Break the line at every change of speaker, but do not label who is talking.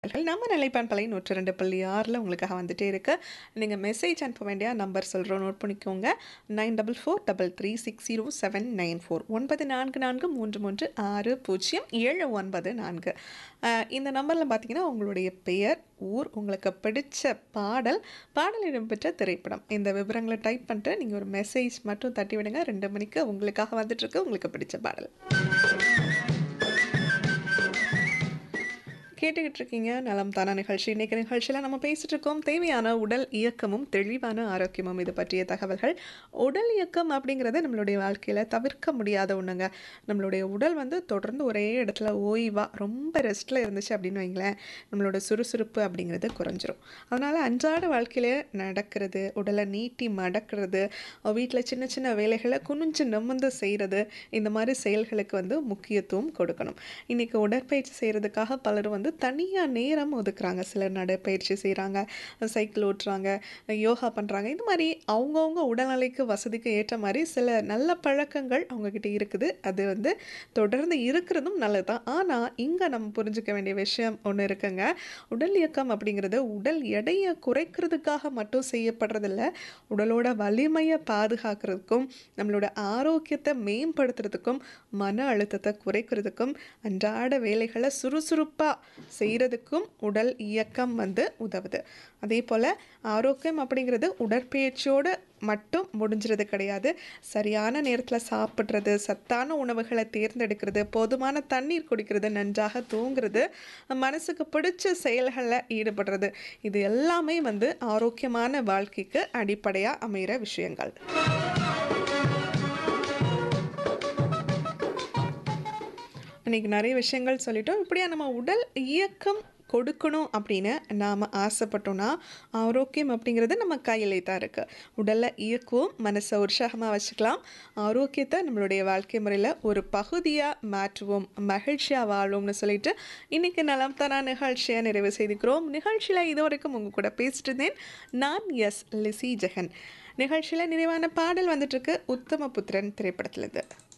நம்ம நிலைப்பான் பலை நூற்றி ரெண்டு புள்ளி ஆறில் உங்களுக்காக வந்துட்டே இருக்கு நீங்கள் மெசேஜ் அனுப்ப வேண்டிய நம்பர் சொல்கிறோம் நோட் பண்ணிக்கோங்க nine double four double three six zero seven nine four ஒன்பது நான்கு நான்கு மூன்று மூன்று ஆறு பூஜ்ஜியம் ஏழு ஒன்பது நான்கு அஹ், இந்த நம்பரில் பார்த்தீங்கன்னா உங்களுடைய பெயர் ஊர் உங்களுக்கு பிடிச்ச பாடல் பாடல் இடம்பெற்ற திரைப்படம் இந்த விவரங்களை டைப் பண்ணிட்டு நீங்கள் ஒரு மெசேஜ் மட்டும் தட்டி விடுங்க ரெண்டு மணிக்கு உங்களுக்காக வந்துட்டுருக்கு உங்களுக்கு பிடிச்ச பாடல் கேட்டுக்கிட்டு இருக்கீங்க நலம் தானா நிகழ்ச்சி இன்னைக்கு நிகழ்ச்சியில் நம்ம பேசிட்டு இருக்கோம் தேவையான உடல் இயக்கமும் தெளிவான ஆரோக்கியமும் இது பற்றிய தகவல்கள் உடல் இயக்கம் அப்படிங்கிறது நம்மளுடைய வாழ்க்கையில் தவிர்க்க முடியாத ஒன்றுங்க நம்மளுடைய உடல் வந்து தொடர்ந்து ஒரே இடத்துல ஓய்வாக ரொம்ப ரெஸ்ட்டில் இருந்துச்சு அப்படின்னு வைங்களேன் நம்மளோட சுறுசுறுப்பு அப்படிங்கிறது குறைஞ்சிரும் அதனால் அன்றாட வாழ்க்கையில நடக்கிறது உடலை நீட்டி மடக்கிறது வீட்டில் சின்ன சின்ன வேலைகளை குனிஞ்சு நிமிர்ந்து செய்கிறது இந்த மாதிரி செயல்களுக்கு வந்து முக்கியத்துவம் கொடுக்கணும் இன்றைக்கி உடற்பயிற்சி செய்கிறதுக்காக பலர் வந்து தனியாக நேரம் ஒதுக்குறாங்க சிலர் நடைப்பயிற்சி செய்கிறாங்க சைக்கிள் ஓட்டுறாங்க யோகா பண்ணுறாங்க இந்த மாதிரி அவங்கவுங்க உடல்நிலைக்கு வசதிக்கு ஏற்ற மாதிரி சில நல்ல பழக்கங்கள் அவங்கக்கிட்ட இருக்குது அது வந்து தொடர்ந்து இருக்கிறதும் நல்லது தான் ஆனால் இங்கே நம்ம புரிஞ்சுக்க வேண்டிய விஷயம் ஒன்று இருக்குங்க உடல் இயக்கம் அப்படிங்கிறது உடல் எடையை குறைக்கிறதுக்காக மட்டும் செய்யப்படுறதில்ல உடலோட வலிமையை பாதுகாக்கிறதுக்கும் நம்மளோட ஆரோக்கியத்தை மேம்படுத்துறதுக்கும் மன அழுத்தத்தை குறைக்கிறதுக்கும் அன்றாட வேலைகளை சுறுசுறுப்பாக செய்கிறதுக்கும் உடல் இயக்கம் வந்து உதவுது அதே போல் ஆரோக்கியம் அப்படிங்கிறது உடற்பயிற்சியோடு மட்டும் முடிஞ்சிறது கிடையாது சரியான நேரத்தில் சாப்பிட்றது சத்தான உணவுகளை தேர்ந்தெடுக்கிறது போதுமான தண்ணீர் குடிக்கிறது நன்றாக தூங்குறது மனசுக்கு பிடிச்ச செயல்களில் ஈடுபடுறது இது எல்லாமே வந்து ஆரோக்கியமான வாழ்க்கைக்கு அடிப்படையாக அமைகிற விஷயங்கள் இன்னைக்கு நிறைய விஷயங்கள் சொல்லிட்டோம் இப்படியா நம்ம உடல் இயக்கம் கொடுக்கணும் அப்படின்னு நாம் ஆசைப்பட்டோம்னா ஆரோக்கியம் அப்படிங்கிறது நம்ம கையிலே தான் இருக்குது உடலில் இயக்குவோம் மனசை உற்சாகமாக வச்சுக்கலாம் ஆரோக்கியத்தை நம்மளுடைய வாழ்க்கை முறையில் ஒரு பகுதியாக மாற்றுவோம் மகிழ்ச்சியாக வாழும்னு சொல்லிட்டு இன்றைக்கி நலம் தரா நிகழ்ச்சியை நிறைவு செய்திக்கிறோம் நிகழ்ச்சியில் இதுவரைக்கும் உங்கள் கூட பேசிட்டு இருந்தேன் நான் எஸ் லிசி ஜெகன் நிகழ்ச்சியில் நிறைவான பாடல் வந்துட்டுருக்கு உத்தம புத்திரன் திரைப்படத்துலேருந்து